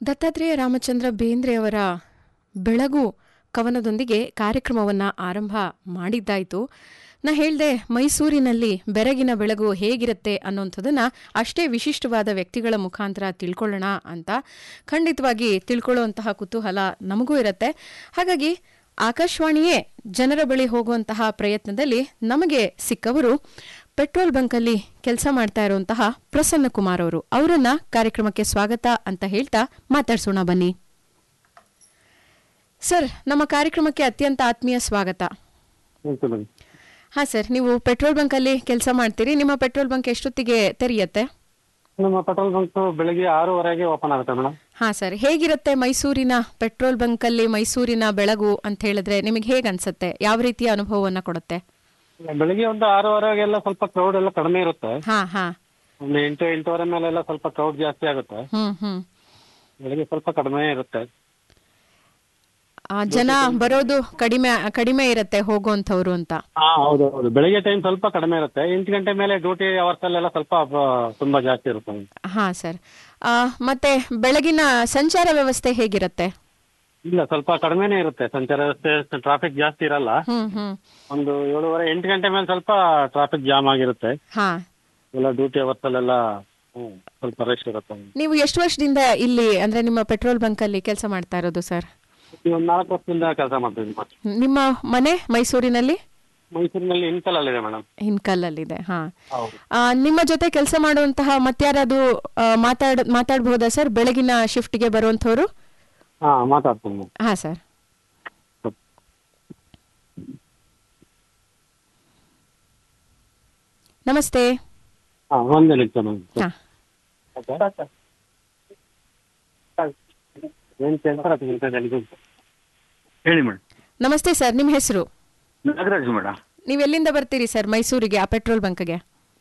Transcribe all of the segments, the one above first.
ದತ್ತಾತ್ರೇಯ ರಾಮಚಂದ್ರ ಬೇಂದ್ರೆಯವರ ಬೆಳಗು ಕವನದೊಂದಿಗೆ ಕಾರ್ಯಕ್ರಮವನ್ನು ಆರಂಭ ಮಾಡಿದ್ದಾಯಿತು ನಾ ಹೇಳ್ದೆ ಮೈಸೂರಿನಲ್ಲಿ ಬೆರಗಿನ ಬೆಳಗು ಹೇಗಿರುತ್ತೆ ಅನ್ನೋಂಥದ್ದನ್ನು ಅಷ್ಟೇ ವಿಶಿಷ್ಟವಾದ ವ್ಯಕ್ತಿಗಳ ಮುಖಾಂತರ ತಿಳ್ಕೊಳ್ಳೋಣ ಅಂತ ಖಂಡಿತವಾಗಿ ತಿಳ್ಕೊಳ್ಳುವಂತಹ ಕುತೂಹಲ ನಮಗೂ ಇರುತ್ತೆ ಹಾಗಾಗಿ ಆಕಾಶವಾಣಿಯೇ ಜನರ ಬಳಿ ಹೋಗುವಂತಹ ಪ್ರಯತ್ನದಲ್ಲಿ ನಮಗೆ ಸಿಕ್ಕವರು ಪೆಟ್ರೋಲ್ ಬಂಕಲ್ಲಿ ಕೆಲಸ ಮಾಡ್ತಾ ಇರುವಂತಹ ಪ್ರಸನ್ನ ಕುಮಾರ್ ಅವರು ಅವರನ್ನ ಕಾರ್ಯಕ್ರಮಕ್ಕೆ ಸ್ವಾಗತ ಅಂತ ಹೇಳ್ತಾ ಮಾತಾಡ್ಸೋಣ ಬನ್ನಿ ಸರ್ ನಮ್ಮ ಕಾರ್ಯಕ್ರಮಕ್ಕೆ ಅತ್ಯಂತ ಆತ್ಮೀಯ ಸ್ವಾಗತ ಆಯ್ತು ಮೇಡಮ್ ಹಾ ಸರ್ ನೀವು ಪೆಟ್ರೋಲ್ ಬಂಕಲ್ಲಿ ಕೆಲಸ ಮಾಡ್ತೀರಿ ನಿಮ್ಮ ಪೆಟ್ರೋಲ್ ಬಂಕ್ ಎಷ್ಟೊತ್ತಿಗೆ ತೆರೆಯುತ್ತೆ ನಮ್ಮ ಪೆಟ್ರೋಲ್ ಬಂಕ್ ಬೆಳಿಗ್ಗೆ ಆರೂವರೆಗೆ ಓಪನ್ ಆಗುತ್ತೆ ಮೇಡಮ್ ಹಾ ಸರ್ ಹೇಗಿರುತ್ತೆ ಮೈಸೂರಿನ ಪೆಟ್ರೋಲ್ ಬಂಕಲ್ಲಿ ಮೈಸೂರಿನ ಬೆಳಗು ಅಂತ ಹೇಳಿದ್ರೆ ನಿಮಗೆ ಹೇಗೆ ಅನ್ಸುತ್ತೆ ಯಾವ ರೀತಿಯ ಅನುಭವವನ್ನ ಕೊಡುತ್ತೆ ಬೆಳಿಗ್ಗೆ ಒಂದು ಆರೂವರೆಗೆಲ್ಲ ಸ್ವಲ್ಪ ಕ್ರೌಡ್ ಎಲ್ಲ ಕಡಿಮೆ ಇರುತ್ತೆ ಹಾ ಹಾ ಒಂದು ಎಂಟು ಎಂಟೂವರೆ ಮೇಲೆಲ್ಲ ಸ್ವಲ್ಪ ಕ್ರೌಡ್ ಜಾಸ್ತಿ ಆಗುತ್ತೆ ಹ್ಮ್ ಹ್ಮ್ ಬೆಳಿಗ್ಗೆ ಸ್ವಲ್ಪ ಕಡಿಮೆ ಇರುತ್ತೆ ಆ, ಜನ ಬರೋದು ಕಡಿಮೆ ಕಡಿಮೆ ಇರುತ್ತೆ ಹೋಗುವಂಥವ್ರು ಅಂತ ಹಾ ಹೌದು ಹೌದು ಬೆಳಿಗ್ಗೆ ಟೈಮ್ ಸ್ವಲ್ಪ ಕಡಿಮೆ ಇರುತ್ತೆ ಎಂಟು ಗಂಟೆ ಮೇಲೆ ಡ್ಯೂಟಿ ಅವರ್ಸ್ ಅಲ್ಲೆಲ್ಲ ಸ್ವಲ್ಪ ಆ, ತುಂಬಾ ಜಾಸ್ತಿ ಇರುತ್ತೆ ಹಾ ಸರ್ ಆ, ಮತ್ತೆ ಬೆಳಗಿನ ಸಂಚಾರ ವ್ಯವಸ್ಥೆ ಹೇಗಿರುತ್ತೆ ಇಲ್ಲ ಸ್ವಲ್ಪ ಕಡಿಮೆನೇ ಇರುತ್ತೆ ಸಂಚಾರ ವ್ಯವಸ್ಥೆ ಟ್ರಾಫಿಕ್ ಜಾಸ್ತಿ ಇರಲ್ಲ ಹ್ಮ್ ಹ್ಮ್ ಒಂದು ಏಳುವರೆ ಎಂಟು ಗಂಟೆ ಮೇಲೆ ಸ್ವಲ್ಪ ಟ್ರಾಫಿಕ್ ಜಾಮ್ ಆಗಿರುತ್ತೆ ಹಾ ಎಲ್ಲ ಡ್ಯೂಟಿ ಅವರ್ಸ್ ಅಲ್ಲೆಲ್ಲ ಹ್ಮ್, ಸ್ವಲ್ಪ ರಶ್ ಇರುತ್ತೆ ನೀವು ಎಷ್ಟು ವರ್ಷದಿಂದ ಇಲ್ಲಿ ಅಂದ್ರೆ ನಿಮ್ಮ ಪೆಟ್ರೋಲ್ ಬಂಕ್ ಅಲ್ಲಿ ಕೆಲಸ ಮಾಡ್ತಾ ಇರೋದು ಸರ್ ಈ ಒಂದು ನಾಲ್ಕು ವರ್ಷದಿಂದ ಕೆಲಸ ಮಾಡ್ತೀವಿ ನಿಮ್ಮ ಮನೆ ಮೈಸೂರಿನಲ್ಲಿ ಮೈಸೂರಿನಲ್ಲಿ ಇನ್ಕಲಲ್ಲಿದೆ ಮೇಡಮ್ ಇನ್ಕಲ್ಲಲ್ಲಿದೆ ಹಾ ಹೌದು ಆ, ನಿಮ್ಮ ಜೊತೆ ಕೆಲಸ ಮಾಡುವಂತಹ ಮತ್ಯಾರಾದ್ರು ಆ, ಮಾತಾಡ್ ಮಾತಾಡ್ಬೋದಾ ಸರ್ ಬೆಳಗಿನ ಶಿಫ್ಟ್ಗೆ ಬರುವಂಥವ್ರು ಹಾ ಮಾತಾಡ್ತೀನಿ ಮೇಡಮ್ ಹಾ ಸರ್ ನಮಸ್ತೆ ಹಾ ಒಂದೇ ನಿಮಿಷ ಮೇಡಮ್ ಹಾ ಏನ್ ಕೆಲಸ ಹೇಳಿ ಮೇಡಮ್ ನಮಸ್ತೆ ಸರ್ ನಿಮ್ಮ ಹೆಸರು ನಾಗರಾಜ್ ಮೇಡಮ್ ನೀವು ಎಲ್ಲಿಂದ ಬರ್ತೀರಿ ಸರ್ ಮೈಸೂರಿಗೆ ಆ ಪೆಟ್ರೋಲ್ ಬಂಕ್ಗೆ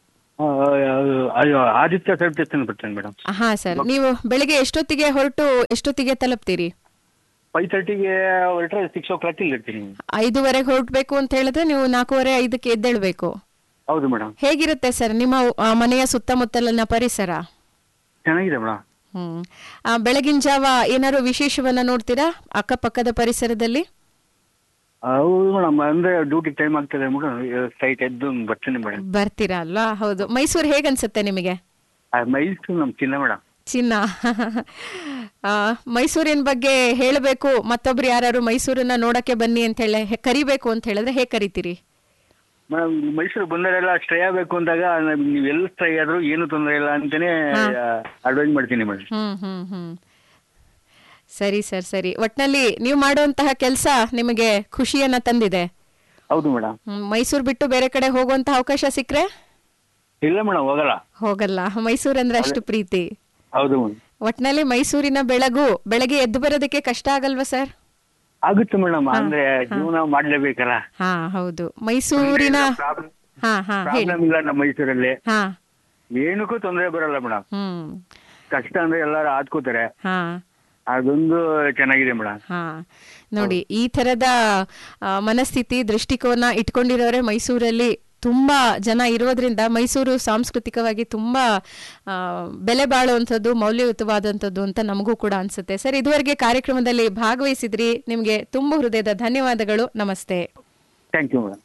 ಆದಿತ್ಯ ಸೈಡ್ ಸ್ಟೇಷನ್ ಬರ್ತೇನೆ ಮೇಡಮ್ ಹಾ ಸರ್ ನೀವು ಬೆಳಿಗ್ಗೆ ಎಷ್ಟೊತ್ತಿಗೆ ಹೊರಟು ಎಷ್ಟೊತ್ತಿಗೆ ತಲುಪ್ತೀರಿ ಫೈವ್ ತರ್ಟಿಗೆ ಹೊರಟ್ರೆ ಸಿಕ್ಸ್ ಓ ಕ್ಲಾಕ್ ಇಲ್ಲಿ ಇರ್ತೀನಿ ಐದುವರೆಗೆ ಹೊರಡ್ಬೇಕು ಅಂತ ಹೇಳಿದ್ರೆ ನೀವು ನಾಲ್ಕೂವರೆ ಐದಕ್ಕೆ ಎದ್ದೇಳ್ಬೇಕು ಹೌದು ಮೇಡಮ್ ಹೇಗಿರುತ್ತೆ ಸರ್ ನಿಮ್ಮ ಆ, ಮನೆಯ ಸುತ್ತಮುತ್ತಲಿನ ಪರಿಸರ ಚೆನ್ನಾಗಿದೆ ಮೇಡಮ್ ಹ್ಮ್ ಆ, ಬೆಳಗಿನ ಜಾವ ಏನಾದ್ರು ವಿಶೇಷವನ್ನ ನೋಡ್ತೀರಾ ಅಕ್ಕಪಕ್ಕದ ಪರಿಸರದಲ್ಲಿ ಹೌದು ಮೇಡಮ್ ಅಂದ್ರೆ ಡ್ಯೂಟಿ ಟೈಮ್ ಆಗ್ತದೆ ಮೇಡಮ್ ಸ್ಟ್ರೈಟ್ ಎದ್ದು ಬರ್ತೀನಿ ಮೇಡಮ್ ಬರ್ತೀರಾ ಅಲ್ವಾ ಹೌದು ಮೈಸೂರು ಹೇಗನ್ಸುತ್ತೆ ನಿಮಗೆ ಮೈಸೂರು ನಮ್ ಚಿನ್ನ ಮೇಡಮ್ ಚಿನ್ನ ಆ, ಮೈಸೂರಿನ ಬಗ್ಗೆ ಹೇಳಬೇಕು ಮತ್ತೊಬ್ರು ಯಾರು ಮೈಸೂರನ್ನ ನೋಡಕ್ಕೆ ಬನ್ನಿ ಅಂತ ಹೇಳಿ ಹೆ- ಕರಿಬೇಕು ಅಂತ ಹೇಳಿದ್ರೆ ಹೇಗೆ ಕರಿತೀರಿ ಮೇಡಮ್ ಮೈಸೂರು ಬಂದರೆಲ್ಲ ಸ್ಟೇ ಆಗಬೇಕು ಅಂದಾಗ ನೀವು ಎಲ್ಲಿ ಸ್ಟೇ ಆದ್ರೂ ಏನು ತೊಂದರೆ ಇಲ್ಲ ಅಂತಾನೆ ಅಡ್ವೈಸ್ ಮಾಡ್ತೀನಿ ಮೇಡಮ್ ಹ್ಮ್ ಹ್ಮ್ ಹ್ಮ್ ಸರಿ ಸರ್ ಸರಿ ಒಟ್ನಲ್ಲಿ ನೀವು ಮಾಡುವಂತಹ ಕೆಲಸ ನಿಮಗೆ ಖುಷಿಯನ್ನ ತಂದಿದೆ ಹೌದು ಮೇಡಮ್ ಹ್ಮ್, ಮೈಸೂರು ಬಿಟ್ಟು ಬೇರೆ ಕಡೆ ಹೋಗುವಂತ ಅವಕಾಶ ಸಿಕ್ಕರೆ ಇಲ್ಲ ಮೇಡಮ್ ಹೋಗಲ್ಲ ಹೋಗಲ್ಲ ಮೈಸೂರಂದ್ರೆ ಅಷ್ಟು ಪ್ರೀತಿ ಹೌದು ಮೇಡಮ್ ಒಟ್ನಲ್ಲಿ ಮೈಸೂರಿನ ಬೆಳಗು ಬೆಳಗ್ಗೆ ಎದ್ದು ಬರೋದಕ್ಕೆ ಕಷ್ಟ ಆಗಲ್ವಾ ಸರ್ ಆಗುತ್ತೆ ಮೇಡಮ್ ಅಂದ್ರೆ ಜೀವನ ಮಾಡ್ಲೇಬೇಕಲ್ಲ ಹಾ ಹೌದು ಮೈಸೂರಿನ ಹಾ ಹಾ ಹೇಳಿ ಪ್ರಾಬ್ಲಮ್ ಇಲ್ಲ ನಮ್ಮ ಮೈಸೂರಲ್ಲಿ ಹಾ ಏನಕ್ಕೂ ತೊಂದರೆ ಬರಲ್ಲ ಮೇಡಮ್ ಹ್ಮ್ ಕಷ್ಟ ಅಂದ್ರೆ ಎಲ್ಲಾರು ಆದ್ಕೋತಾರೆ ಹಾ ಅದೊಂದು ಚೆನ್ನಾಗಿದೆ ಮೇಡಮ್ ಹಾ ನೋಡಿ ಈ ತರದ ಆ, ಮನಸ್ಥಿತಿ ದೃಷ್ಟಿಕೋನ ಇಟ್ಕೊಂಡಿರೋರೆ ಮೈಸೂರಲ್ಲಿ ತುಂಬಾ ಜನ ಇರೋದ್ರಿಂದ ಮೈಸೂರು ಸಾಂಸ್ಕೃತಿಕವಾಗಿ ತುಂಬಾ ಆ, ಬೆಲೆ ಬಾಳುವಂಥದ್ದು ಮೌಲ್ಯಯುತವಾದಂಥದ್ದು ಅಂತ ನಮಗೂ ಕೂಡ ಅನ್ಸುತ್ತೆ ಸರ್ ಇದುವರೆಗೆ ಕಾರ್ಯಕ್ರಮದಲ್ಲಿ ಭಾಗವಹಿಸಿದ್ರಿ ನಿಮಗೆ ತುಂಬ ಹೃದಯದ ಧನ್ಯವಾದಗಳು ನಮಸ್ತೆ ಥ್ಯಾಂಕ್ ಯು ಮೇಡಮ್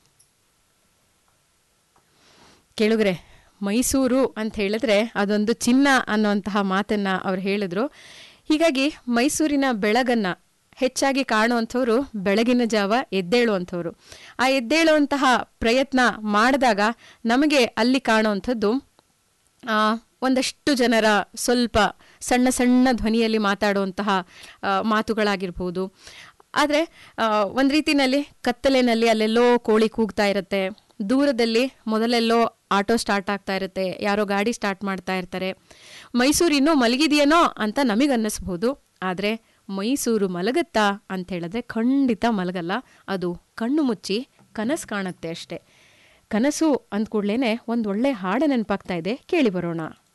ಕೇಳುಗ್ರೆ ಮೈಸೂರು ಅಂತ ಹೇಳಿದ್ರೆ ಅದೊಂದು ಚಿನ್ನ ಅನ್ನುವಂತಹ ಮಾತನ್ನ ಅವ್ರು ಹೇಳಿದ್ರು ಹೀಗಾಗಿ ಮೈಸೂರಿನ ಬೆಳಗನ್ನ ಹೆಚ್ಚಾಗಿ ಕಾಣುವಂಥವ್ರು ಬೆಳಗಿನ ಜಾವ ಎದ್ದೇಳುವಂಥವ್ರು ಆ ಎದ್ದೇಳುವಂತಹ ಪ್ರಯತ್ನ ಮಾಡಿದಾಗ ನಮಗೆ ಅಲ್ಲಿ ಕಾಣುವಂಥದ್ದು ಆ, ಒಂದಷ್ಟು ಜನರ ಸ್ವಲ್ಪ ಸಣ್ಣ ಸಣ್ಣ ಧ್ವನಿಯಲ್ಲಿ ಮಾತಾಡುವಂತಹ ಆ, ಮಾತುಗಳಾಗಿರ್ಬೋದು ಆದರೆ ಒಂದು ರೀತಿನಲ್ಲಿ ಕತ್ತಲಿನಲ್ಲಿ ಅಲ್ಲೆಲ್ಲೋ ಕೋಳಿ ಕೂಗ್ತಾ ಇರುತ್ತೆ ದೂರದಲ್ಲಿ ಮೊದಲೆಲ್ಲೋ ಆಟೋ ಸ್ಟಾರ್ಟ್ ಆಗ್ತಾ ಇರುತ್ತೆ ಯಾರೋ ಗಾಡಿ ಸ್ಟಾರ್ಟ್ ಮಾಡ್ತಾ ಇರ್ತಾರೆ ಮೈಸೂರು ಇನ್ನೂ ಮಲಗಿದೆಯೇನೋ ಅಂತ ನಮಗೆ ಅನ್ನಿಸ್ಬೋದು ಆದರೆ ಮೈಸೂರು ಮಲಗತ್ತಾ ಅಂತ ಹೇಳಿದ್ರೆ ಖಂಡಿತ ಮಲಗಲ್ಲ ಅದು ಕಣ್ಣು ಮುಚ್ಚಿ ಕನಸು ಕಾಣುತ್ತೆ ಅಷ್ಟೇ ಕನಸು ಅಂದ್ಕೂಡ್ಲೇನೆ ಒಂದು ಒಳ್ಳೆ ಹಾಡು ನೆನಪಾಗ್ತಾ ಇದೆ ಕೇಳಿ ಬರೋಣ